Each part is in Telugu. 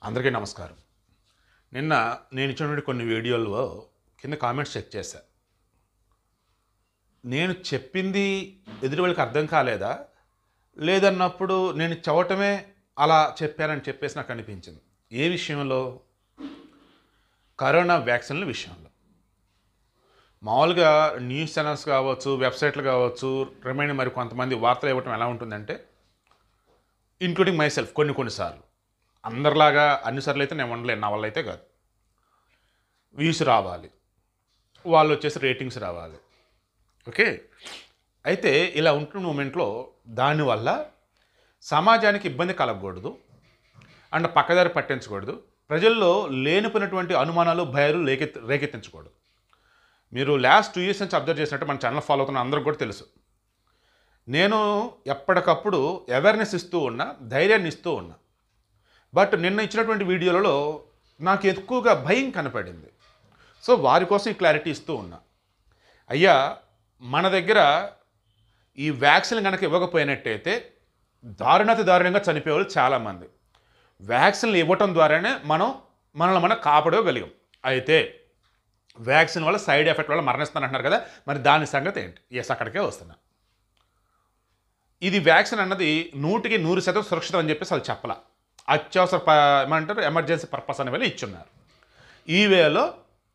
అందరికీ నమస్కారం నిన్న నేను ఇచ్చినటువంటి కొన్ని వీడియోల్లో కింద కామెంట్స్ చెక్ చేశా నేను చెప్పింది ఎదుటి వాళ్ళకి అర్థం కాలేదా లేదన్నప్పుడు నేను చవటమే అలా చెప్పానని చెప్పేసి నాకు అనిపించింది ఏ విషయంలో కరోనా వ్యాక్సిన్ల విషయంలో మామూలుగా న్యూస్ ఛానల్స్ కావచ్చు వెబ్సైట్లు కావచ్చు రిమైండ్ మరి కొంతమంది వార్తలు ఇవ్వటం ఎలా ఉంటుందంటే ఇంక్లూడింగ్ మై సెల్ఫ్ కొన్ని కొన్నిసార్లు అందరిలాగా అన్నిసార్లు అయితే నేను ఉండలేను నా వల్ల అయితే కాదు వ్యూస్ రావాలి వాళ్ళు వచ్చేసి రేటింగ్స్ రావాలి ఓకే అయితే ఇలా ఉంటున్న మూమెంట్లో దానివల్ల సమాజానికి ఇబ్బంది కలగకూడదు అండ్ పక్కదారి పట్టించకూడదు ప్రజల్లో లేనిపోయినటువంటి అనుమానాలు భయాలు రేకెత్తి రేకెత్తించకూడదు మీరు లాస్ట్ టూ ఇయర్స్ నుంచి అబ్జర్వ్ చేసినట్టు మన ఛానల్ ఫాలో అవుతున్న అందరికి కూడా తెలుసు నేను ఎప్పటికప్పుడు అవేర్నెస్ ఇస్తూ ఉన్నా ధైర్యాన్ని ఇస్తూ ఉన్నా బట్ నిన్న ఇచ్చినటువంటి వీడియోలలో నాకు ఎక్కువగా భయం కనపడింది సో వారి కోసం ఈ క్లారిటీ ఇస్తూ ఉన్నా అయ్యా మన దగ్గర ఈ వ్యాక్సిన్ కనుక ఇవ్వకపోయినట్టయితే దారుణాతి దారుణంగా చనిపోయేవాళ్ళు చాలామంది వ్యాక్సిన్లు ఇవ్వటం ద్వారానే మనం మనల్ని మనం కాపాడగలిగాం అయితే వ్యాక్సిన్ వల్ల సైడ్ ఎఫెక్ట్ వల్ల మరణిస్తానంటున్నారు కదా మరి దాని సంగతి ఏంటి ఎస్ అక్కడికే వస్తున్నా ఇది వ్యాక్సిన్ అన్నది నూటికి నూరు శాతం సురక్షితం అని చెప్పేసి వాళ్ళు చెప్పలా అత్యవసర ప ఏమంటారు ఎమర్జెన్సీ పర్పస్ అనే వేళ ఇచ్చున్నారు ఈ వేలో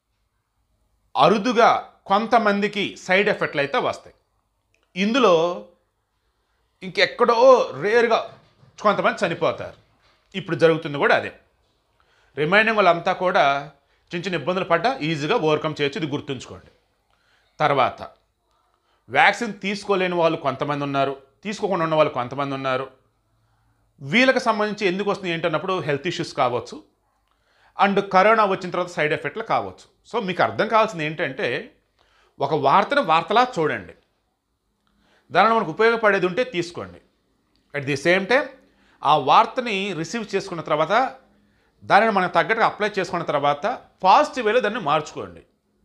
అరుదుగా కొంతమందికి సైడ్ ఎఫెక్ట్లు అయితే వస్తాయి ఇందులో ఇంకెక్కడో రేరుగా కొంతమంది చనిపోతారు ఇప్పుడు జరుగుతుంది కూడా అదే రిమైనింగ్ వాళ్ళంతా కూడా చిన్న చిన్న ఇబ్బందులు పడ్డా ఈజీగా ఓవర్కమ్ చేయొచ్చు ఇది గుర్తుంచుకోండి తర్వాత వ్యాక్సిన్ తీసుకోలేని వాళ్ళు కొంతమంది ఉన్నారు తీసుకోకుండా ఉన్న వాళ్ళు కొంతమంది ఉన్నారు వీళ్ళకి సంబంధించి ఎందుకు వస్తుంది ఏంటన్నప్పుడు హెల్త్ ఇష్యూస్ కావచ్చు అండ్ కరోనా వచ్చిన తర్వాత సైడ్ ఎఫెక్ట్లు కావచ్చు సో మీకు అర్థం కావాల్సింది ఏంటంటే ఒక వార్తను వార్తలా చూడండి దానిలో మనకు ఉపయోగపడేది ఉంటే తీసుకోండి అట్ ది సేమ్ టైం ఆ వార్తని రిసీవ్ చేసుకున్న తర్వాత దానిని మనకు తగ్గట్టుగా అప్లై చేసుకున్న తర్వాత పాజిటివ్ వేలో దాన్ని మార్చుకోండి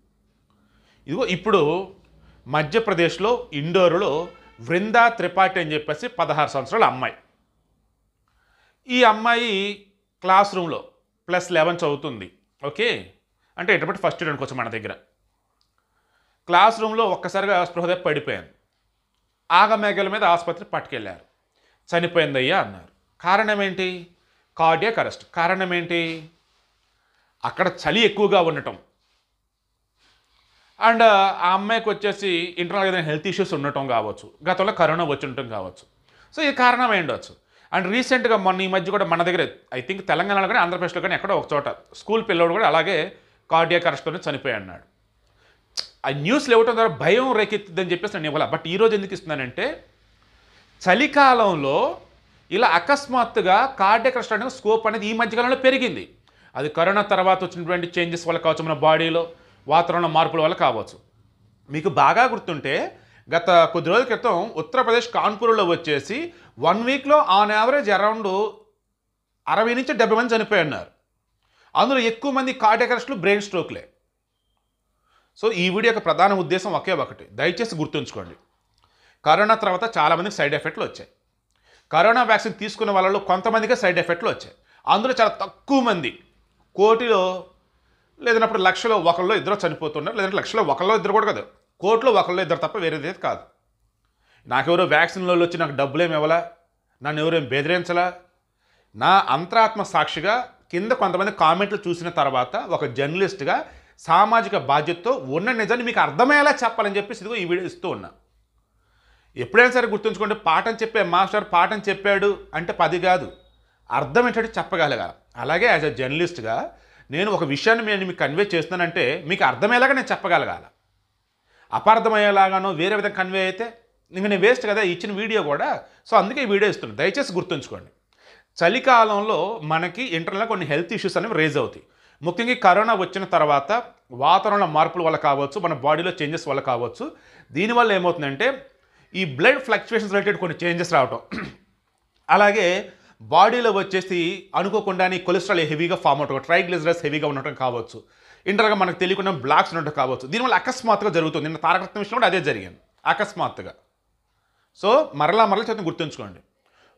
ఇదిగో ఇప్పుడు మధ్యప్రదేశ్లో ఇండోర్లో వృందా త్రిపాఠి అని చెప్పేసి పదహారు సంవత్సరాల అమ్మాయి ఈ అమ్మాయి క్లాస్ రూమ్లో ప్లస్ లెవెన్ చదువుతుంది ఓకే అంటే ఎటువంటి ఫస్ట్ స్టూడెంట్ కోసం మన దగ్గర క్లాస్ రూమ్లో ఒక్కసారిగా స్పృహ తప్పి పడిపోయాను ఆగమేఘల మీద ఆసుపత్రి పట్టుకెళ్ళారు చనిపోయిందయ్యా అన్నారు కారణం ఏంటి కార్డియాక్ అరెస్ట్ కారణం ఏంటి అక్కడ చలి ఎక్కువగా ఉండటం అండ్ ఆ అమ్మాయికి వచ్చేసి ఇంటర్నల్ ఏదైనా హెల్త్ ఇష్యూస్ ఉండటం కావచ్చు గతంలో కరోనా వచ్చి ఉండటం కావచ్చు సో ఈ కారణం అయి ఉండొచ్చు అండ్ రీసెంట్గా మొన్న ఈ మధ్య కూడా మన దగ్గర ఐ థింక్ తెలంగాణలో కానీ ఆంధ్రప్రదేశ్లో కానీ ఎక్కడో ఒక చోట స్కూల్ పిల్లోడు కూడా అలాగే కార్డియాక్ అరెస్ట్తోనే చనిపోయి అన్నాడు ఆ న్యూస్లు ఇవ్వటం ద్వారా భయం రేకెత్తిద్దని చెప్పేసి నేను ఇవ్వాలి బట్ ఈరోజు ఎందుకు ఇస్తున్నానంటే చలికాలంలో ఇలా అకస్మాత్తుగా కార్డియక్ అరెస్ట్ అనేది స్కోప్ అనేది ఈ మధ్యకాలంలో పెరిగింది అది కరోనా తర్వాత వచ్చినటువంటి చేంజెస్ వల్ల కావచ్చు మన బాడీలో వాతావరణ మార్పుల వల్ల కావచ్చు మీకు బాగా గుర్తుంటే గత కొద్ది రోజుల క్రితం ఉత్తరప్రదేశ్ కాన్పూర్లో వచ్చేసి వన్ వీక్లో ఆన్ యావరేజ్ అరౌండ్ అరవై నుంచి డెబ్బై మంది చనిపోయి ఉన్నారు అందులో ఎక్కువ మంది కార్డియక్ అరెస్ట్లు బ్రెయిన్ స్ట్రోక్లే సో ఈ వీడియో యొక్క ప్రధాన ఉద్దేశం ఒకే ఒకటి దయచేసి గుర్తుంచుకోండి కరోనా తర్వాత చాలామందికి సైడ్ ఎఫెక్ట్లు వచ్చాయి కరోనా వ్యాక్సిన్ తీసుకున్న వాళ్ళలో కొంతమందికి సైడ్ ఎఫెక్ట్లు వచ్చాయి అందులో చాలా తక్కువ మంది కోటిలో లేదన్నప్పుడు లక్షలో ఒకళ్ళు ఇద్దరు చనిపోతున్నారు లేదంటే లక్షలో ఒకళ్ళు ఇద్దరు కూడా కాదు కోట్లో ఒకళ్ళు ఇద్దరు తప్ప వేరేది కాదు నాకెవరో వ్యాక్సిన్లో వచ్చి నాకు డబ్బులు ఏమి ఇవ్వాలా నన్ను ఎవరేం బెదిరించలా నా అంతరాత్మ సాక్షిగా కింద కొంతమంది కామెంట్లు చూసిన తర్వాత ఒక జర్నలిస్ట్గా సామాజిక బాధ్యతతో ఉన్న నిజాన్ని మీకు అర్థమయ్యేలా చెప్పాలని చెప్పేసి ఇదిగో ఈ వీడియో ఇస్తూ ఉన్నా ఎప్పుడైనా సరే గుర్తుంచుకోండి పాఠం చెప్పే మాస్టర్ పాఠం చెప్పాడు అంటే పది కాదు అర్థం ఏంటంటే చెప్పగలగాలి అలాగే యాజ్ అ జర్నలిస్ట్గా నేను ఒక విషయాన్ని నేను మీకు కన్వే చేస్తున్నానంటే మీకు అర్థమయ్యేలాగా నేను చెప్పగలగాల అపార్థమయ్యేలాగానో వేరే విధంగా కన్వే అయితే ఇంక నేను వేస్ట్ కదా ఇచ్చిన వీడియో కూడా సో అందుకే ఈ వీడియో ఇస్తున్నాను దయచేసి గుర్తుంచుకోండి చలికాలంలో మనకి ఇంటర్నల్గా కొన్ని హెల్త్ ఇష్యూస్ అనేవి రేజ్ అవుతాయి ముఖ్యంగా ఈ కరోనా వచ్చిన తర్వాత వాతావరణ మార్పుల వల్ల కావచ్చు మన బాడీలో చేంజెస్ వల్ల కావచ్చు దీనివల్ల ఏమవుతుందంటే ఈ బ్లడ్ ఫ్లక్చుయేషన్స్ రిలేటెడ్ కొన్ని చేంజెస్ రావటం అలాగే బాడీలో వచ్చేసి అనుకోకుండానే కొలెస్ట్రాల్ హెవీగా ఫామ్ అవటం ట్రైగ్లిజరస్ హెవీగా ఉండటం కావచ్చు ఇంటర్గా మనకు తెలియకుండా బ్లాక్స్ ఉండటం కావచ్చు దీనివల్ల అకస్మాత్తుగా జరుగుతుంది నిన్న తారకరత్న విషయంలో కూడా అదే జరిగింది అకస్మాత్తుగా సో మరలా మరలా చేత గుర్తుంచుకోండి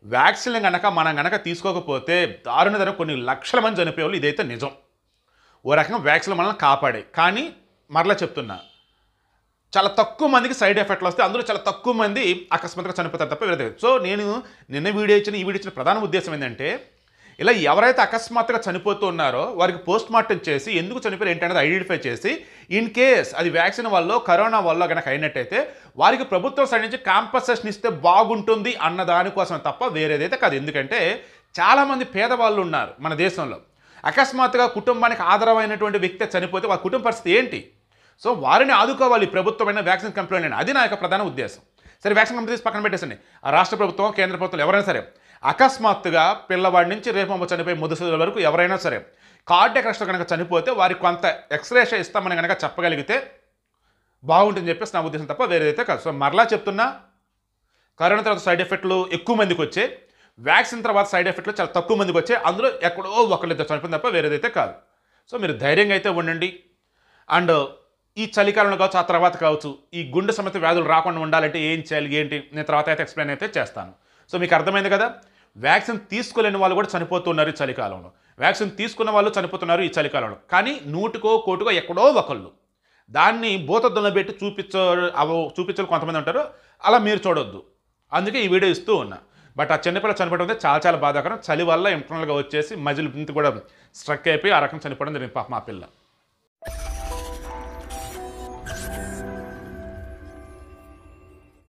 వ్యాక్సిన్ కనుక మనం కనుక తీసుకోకపోతే దారుణ ధర కొన్ని లక్షల మంది చనిపోయేవాళ్ళు ఇదైతే నిజం ఓ రకంగా వ్యాక్సిన్ మనల్ని కాపాడే కానీ మరలా చెప్తున్నా చాలా తక్కువ మందికి సైడ్ ఎఫెక్ట్లు వస్తే అందులో చాలా తక్కువ మంది అకస్మాత్తుగా చనిపోతారు తప్ప వేరే సో నేను నిన్న వీడియో ఇచ్చిన ఈ వీడియో ఇచ్చిన ప్రధాన ఉద్దేశం ఏంటంటే ఇలా ఎవరైతే అకస్మాత్తుగా చనిపోతూ ఉన్నారో వారికి పోస్ట్ మార్టం చేసి ఎందుకు చనిపోయారు ఏంటనేది ఐడెంటిఫై చేసి ఇన్ కేస్ అది వ్యాక్సిన్ వల్ల కరోనా వల్ల కనుక అయినట్టయితే వారికి ప్రభుత్వం సైడ్ నుంచి కాంపన్సేషన్ ఇస్తే బాగుంటుంది అన్న దానికోసం తప్ప వేరేదైతే కాదు ఎందుకంటే చాలామంది పేదవాళ్ళు ఉన్నారు మన దేశంలో అకస్మాత్తుగా కుటుంబానికి ఆధారమైనటువంటి వ్యక్తి చనిపోతే వారి కుటుంబ పరిస్థితి ఏంటి సో వారిని ఆదుకోవాలి ప్రభుత్వమైన వ్యాక్సిన్ కంపెనీ అది నా యొక్క ప్రధాన ఉద్దేశం సరే వ్యాక్సిన్ కంపెనీస్ పక్కన పెట్టేసండి ఆ రాష్ట్ర ప్రభుత్వం కేంద్ర ప్రభుత్వం ఎవరైనా సరే అకస్మాత్తుగా పిల్లవాడి నుంచి రేపు చనిపోయి ముదుసల వరకు ఎవరైనా సరే కార్డియక్ అరెస్ట్ కనుక చనిపోతే వారికి కొంత ఎక్స్రేష ఇస్తామని కనుక చెప్పగలిగితే బాగుంటుందని చెప్పేసి నా ఉద్దేశం తప్ప వేరేదైతే కాదు సో మరలా చెప్తున్నా కరోనా తర్వాత సైడ్ ఎఫెక్ట్లు ఎక్కువ మందికి వచ్చాయి వ్యాక్సిన్ తర్వాత సైడ్ ఎఫెక్ట్లు చాలా తక్కువ మందికి వచ్చాయి అందులో ఎక్కడో ఒకళ్ళిద్దరు చనిపోయింది తప్ప వేరేదైతే కాదు సో మీరు ధైర్యంగా అయితే ఉండండి అండ్ ఈ చలికాలంలో కావచ్చు ఆ తర్వాత కావచ్చు ఈ గుండె సమస్య వ్యాధులు రాకుండా ఉండాలంటే ఏం చేయాలి ఏంటి నేను తర్వాత అయితే ఎక్స్ప్లెయిన్ అయితే చేస్తాను సో మీకు అర్థమైంది కదా వ్యాక్సిన్ తీసుకోలేని వాళ్ళు కూడా చనిపోతున్నారు ఈ చలికాలంలో వ్యాక్సిన్ తీసుకున్న వాళ్ళు చనిపోతున్నారు ఈ చలికాలంలో కానీ నూటికో కోటికో ఎక్కడో ఒకళ్ళు దాన్ని భూతద్దంలో పెట్టి చూపించ అవ చూపించాలి కొంతమంది ఉంటారు అలా మీరు చూడొద్దు అందుకే ఈ వీడియో ఇస్తూ ఉన్నా బట్ ఆ చిన్నపిల్ల చనిపోవడం అయితే చాలా చాలా బాధాకరం చలి వల్ల ఇంటర్నల్గా వచ్చేసి మజిల్ ఇంత కూడా స్ట్రక్ అయిపోయి ఆ రకం చనిపోవడం జరిగింది పాప మా పిల్ల